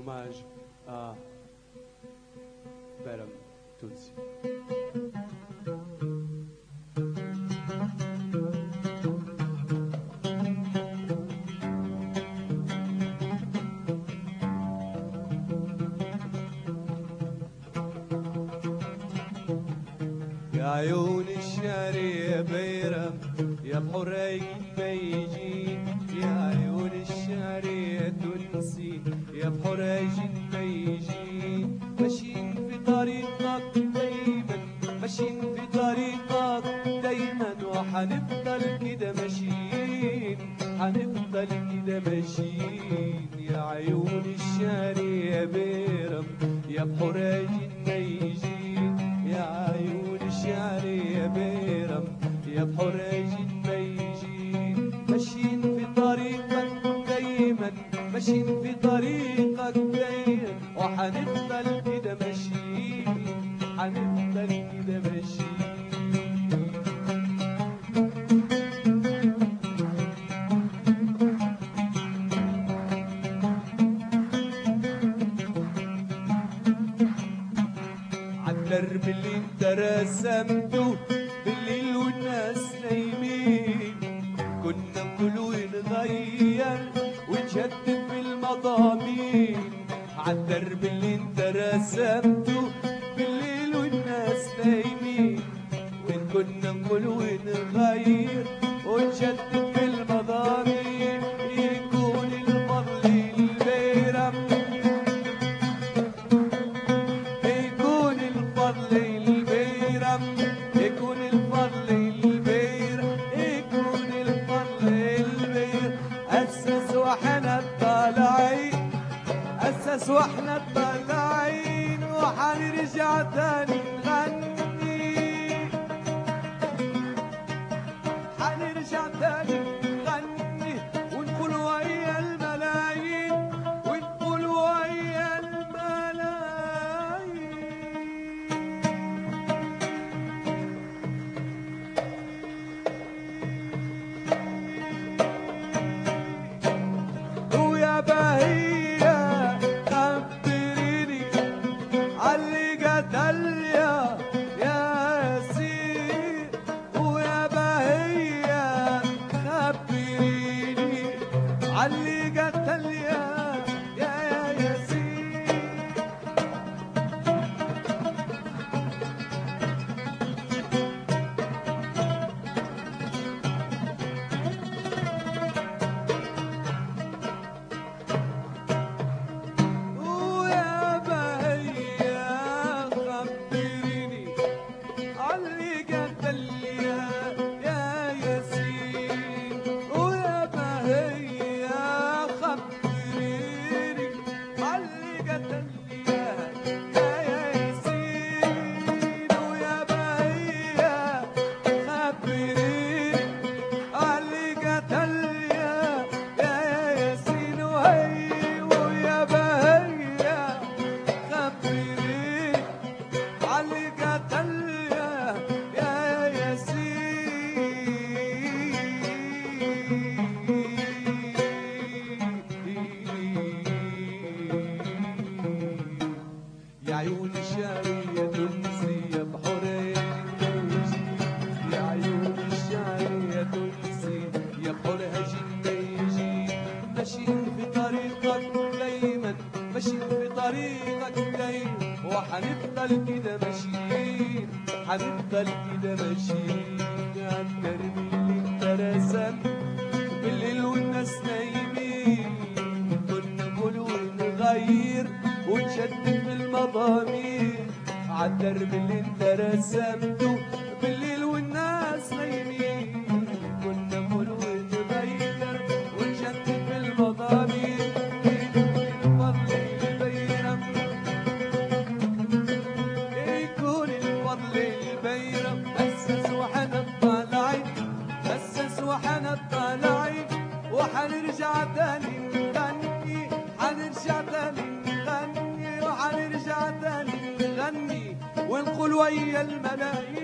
hommage à Beram Tutsi. يا عيون الشعر يا بيرم يا بحريق البيجين يا عيون الشعر يا تونسي يا بحريق البيجين ماشيين في طريقك دايما ماشيين في طريقك دايما وحنفضل كده ماشيين حنفضل كده ماشيين يا عيون الشعر يا بيرم يا بحريق النيجين يا عيون الشعر يا بيرم يا بحريج النيجين ماشيين في طريقك دايما ماشيين في طريقك دايما وحنفضل كده ماشيين حنفضل كده ماشيين عالدرب اللي انت رسمته بالليل والناس نايمين كنا نقول ونغير ونجدد بالمضامين عالدرب اللي انت رسمته بالليل والناس نايمين وين كنا نقول ونغير ونجدد بالمضامين يكون الفضل البيرم يكون الفضل البيرم يكون الفضل البير يكون الفضل البير أسس واحنا طالعين أسس واحنا طالعين وحنرجع تاني نغني حنرجع تاني نغني ونقول ويا الملايين ونقول ويا الملايين ويا بهية خبريني علي قتل يا ياسين ويا بهية خبريني علي قتل يا يا يا ياسين ويا بهيا خبريني علي قتل يا يا ياسين ويا بهيا خبريني علي قتل يا يا ياسين ويا بهيا خبريني علي قتل يا يا ياسين وهي ويا بهيا خبريني علي قتل يا يا ياسين يا عيون الشعرية تونسية بحورية النيجي يا عيون الشعرية تونسية يا بحورها النيجي ماشيين في طريقك دايما ماشيين في طريقك دايما وحنفضل كده ماشيين حنفضل كده ماشيين عالدرب اللي انت رسمت بالليل والناس نايمين كنا نقول ونغير ونشدد في المضامين عالدرب اللي انت رسمته بالليل والناس نايمين كنا نقول ونغير ونشدد في المضامين الفضل البيرم يكون الفضل البيرم أسس وحنا طالعين أسس وحنا طالعين وحنرجع تاني نغني حنرجع تاني نغني وحنرجع تاني نغني ونقول ويا الملايين